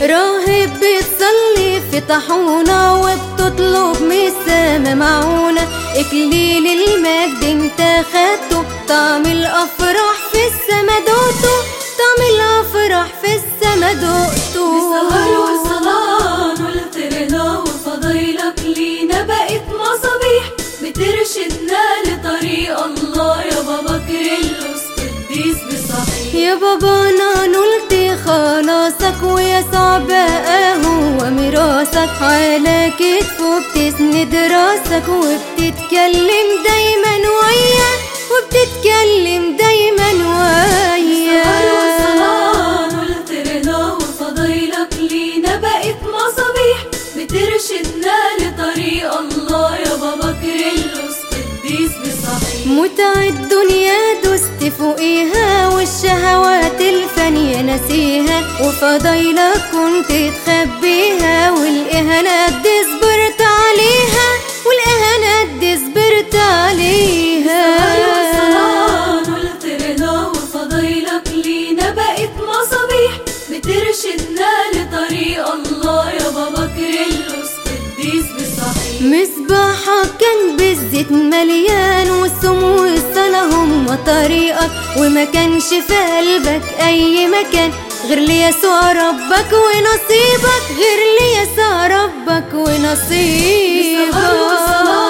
راهب بتصلي في طاحونة وبتطلب من السما معونة إكليل المجد انت خدته طعم الأفراح في السما دوقته طعم الأفراح في السما دوقته بسهر وصلاة نلتقينا وفضايلك لينا بقت مصابيح بترشدنا لطريق الله يا بابا كريلوس قديس بصحيح يا بابانا نلت خلاصك ويسوع بقى هو ميراثك على كتفه بتسند راسك وبتتكلم دايما وياه وبتتكلم دايما بسهر وياه وصلاة نلتقينا وفضايلك لينا بقت مصابيح بترشدنا لطريق الله يا بابا كريلوس قديس بصحيح متع الدنيا دست فوقيها والشهوات الفانية نسيها وفضايلك كنت تخبيها والإهانات دي صبرت عليها والإهانات دي صبرت عليها وصلاة نلتقينا وفضايلك لينا بقت مصابيح بترشدنا لطريق الله يا بابا كريلوس قديس بصحيح مصباحك كان بالزيت مليان والسمو والصلاة هم طريقك وما كانش في قلبك أي مكان غير ليسوع ربك ونصيبك غير ليسوع ربك بسهر ونصيبك وصلاة